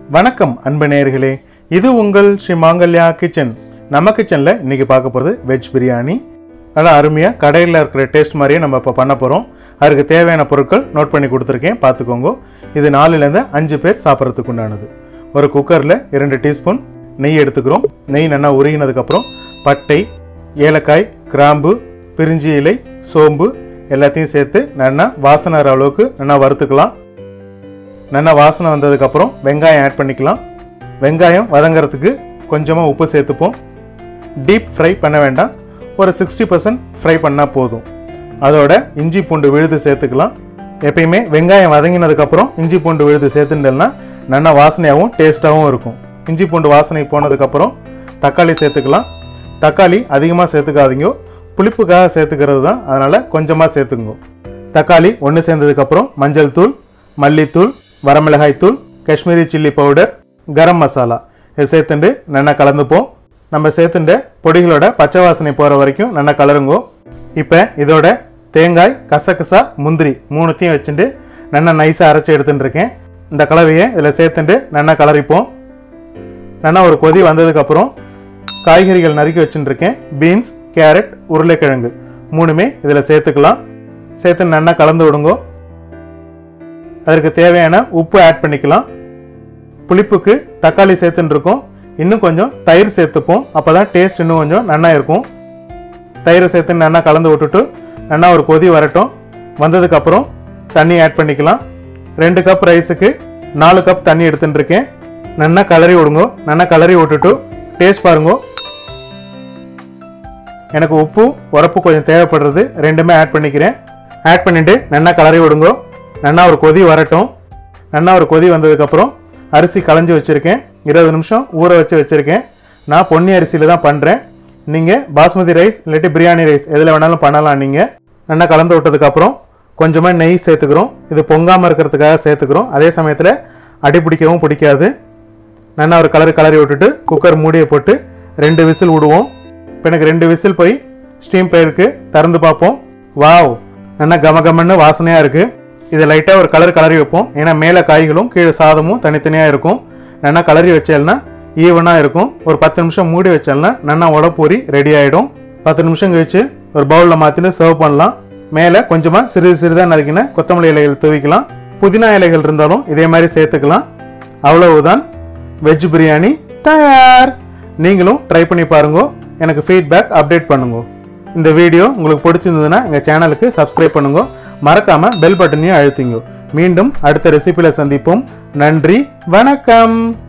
வணக்கம் அன்பு நேயர்களே இது உங்கள் ஸ்ரீ மாங்கல்யா கிச்சன் நம்ம கிச்சனில் இன்னைக்கு பார்க்க போகிறது வெஜ் பிரியாணி நல்லா அருமையாக கடையில் இருக்கிற டேஸ்ட் மாதிரியே நம்ம இப்போ பண்ண போகிறோம் அதுக்கு தேவையான பொருட்கள் நோட் பண்ணி கொடுத்துருக்கேன் பார்த்துக்கோங்க இது நாலுலேருந்து அஞ்சு பேர் சாப்பிட்றதுக்கு உண்டானது ஒரு குக்கரில் இரண்டு டீஸ்பூன் நெய் எடுத்துக்கிறோம் நெய் நல்லா உருகினதுக்கப்புறம் பட்டை ஏலக்காய் கிராம்பு பிரிஞ்சி இலை சோம்பு எல்லாத்தையும் சேர்த்து நல்லா வாசனை வர அளவுக்கு நல்லா வறுத்துக்கலாம் நல்லா வாசனை வந்ததுக்கப்புறம் வெங்காயம் ஆட் பண்ணிக்கலாம் வெங்காயம் வதங்கிறதுக்கு கொஞ்சமாக உப்பு சேர்த்துப்போம் டீப் ஃப்ரை பண்ண வேண்டாம் ஒரு சிக்ஸ்டி பர்சன்ட் ஃப்ரை பண்ணால் போதும் அதோட இஞ்சி பூண்டு விழுது சேர்த்துக்கலாம் எப்பயுமே வெங்காயம் வதங்கினதுக்கப்புறம் இஞ்சி பூண்டு விழுது சேர்த்துட்டேன்னா நல்லா வாசனையாகவும் டேஸ்ட்டாகவும் இருக்கும் இஞ்சி பூண்டு வாசனை போனதுக்கப்புறம் தக்காளி சேர்த்துக்கலாம் தக்காளி அதிகமாக சேர்த்துக்காதீங்க புளிப்புக்காக சேர்த்துக்கிறது தான் அதனால் கொஞ்சமாக சேர்த்துங்க தக்காளி ஒன்று சேர்ந்ததுக்கப்புறம் மஞ்சள் தூள் மல்லித்தூள் வரமிளகாய் தூள் காஷ்மீரி சில்லி பவுடர் கரம் மசாலா இதை சேர்த்துட்டு நல்லா கலந்துப்போம் நம்ம சேர்த்துட்ட பொடிகளோட பச்சை வாசனை போகிற வரைக்கும் நல்லா கலருங்கோ இப்போ இதோட தேங்காய் கசகசா முந்திரி மூணுத்தையும் வச்சுட்டு நல்லா நைஸாக அரைச்சி எடுத்துட்டு இருக்கேன் இந்த கலவையை இதில் சேர்த்துட்டு நல்லா கலரிப்போம் நல்லா ஒரு கொதி வந்ததுக்கப்புறம் காய்கறிகள் நறுக்கி வச்சுட்டு இருக்கேன் பீன்ஸ் கேரட் உருளைக்கிழங்கு மூணுமே இதில் சேர்த்துக்கலாம் சேர்த்து நல்லா கலந்து விடுங்கோ அதற்கு தேவையான உப்பு ஆட் பண்ணிக்கலாம் புளிப்புக்கு தக்காளி சேர்த்துன்னு இருக்கோம் இன்னும் கொஞ்சம் தயிர் சேர்த்துப்போம் அப்போ தான் டேஸ்ட் இன்னும் கொஞ்சம் நல்லா இருக்கும் தயிரை சேர்த்து நல்லா கலந்து விட்டுட்டு நல்லா ஒரு கொதி வரட்டும் வந்ததுக்கப்புறம் தண்ணி ஆட் பண்ணிக்கலாம் ரெண்டு கப் ரைஸுக்கு நாலு கப் தண்ணி எடுத்துட்டு இருக்கேன் நல்லா கலரி விடுங்க நல்லா கலரி விட்டுட்டு டேஸ்ட் பாருங்க எனக்கு உப்பு உரப்பு கொஞ்சம் தேவைப்படுறது ரெண்டுமே ஆட் பண்ணிக்கிறேன் ஆட் பண்ணிட்டு நல்லா கலரி விடுங்க நல்லா ஒரு கொதி வரட்டும் நல்லா ஒரு கொதி வந்ததுக்கப்புறம் அரிசி களைஞ்சி வச்சுருக்கேன் இருபது நிமிஷம் ஊற வச்சு வச்சுருக்கேன் நான் பொன்னி அரிசியில் தான் பண்ணுறேன் நீங்கள் பாஸ்மதி ரைஸ் இல்லாட்டி பிரியாணி ரைஸ் எதில் வேணாலும் பண்ணலாம் நீங்கள் நல்லா கலந்து விட்டதுக்கப்புறம் கொஞ்சமாக நெய் சேர்த்துக்கிறோம் இது பொங்காமல் இருக்கிறதுக்காக சேர்த்துக்கிறோம் அதே சமயத்தில் அடி பிடிக்கவும் பிடிக்காது நல்லா ஒரு கலர் கலரி விட்டுட்டு குக்கர் மூடியை போட்டு ரெண்டு விசில் விடுவோம் இப்போ எனக்கு ரெண்டு விசில் போய் ஸ்டீம் போயிருக்கு திறந்து பார்ப்போம் வாவ் நல்லா கம கமன்னு வாசனையாக இருக்குது இதை லைட்டாக ஒரு கலர் கலரி வைப்போம் ஏன்னா மேலே காய்களும் கீழே சாதமும் தனித்தனியாக இருக்கும் நல்லா கலரி வச்சேல்னா ஈவனாக இருக்கும் ஒரு பத்து நிமிஷம் மூடி வச்சேல்னா நல்லா உடப்பூரி ரெடி ஆகிடும் பத்து நிமிஷம் கழிச்சு ஒரு பவுலில் மாற்றிட்டு சர்வ் பண்ணலாம் மேலே கொஞ்சமாக சிறிது சிறிதாக நறுக்கின கொத்தமல்லி இலைகள் தூவிக்கலாம் புதினா இலைகள் இருந்தாலும் இதே மாதிரி சேர்த்துக்கலாம் அவ்வளவுதான் வெஜ் பிரியாணி தயார் நீங்களும் ட்ரை பண்ணி பாருங்க எனக்கு ஃபீட்பேக் அப்டேட் பண்ணுங்க இந்த வீடியோ உங்களுக்கு பிடிச்சிருந்ததுன்னா எங்கள் சேனலுக்கு சப்ஸ்கிரைப் பண்ணுங்க மறக்காம பெல் பட்டனையும் அழுத்திங்க மீண்டும் அடுத்த ரெசிபியில் சந்திப்போம் நன்றி வணக்கம்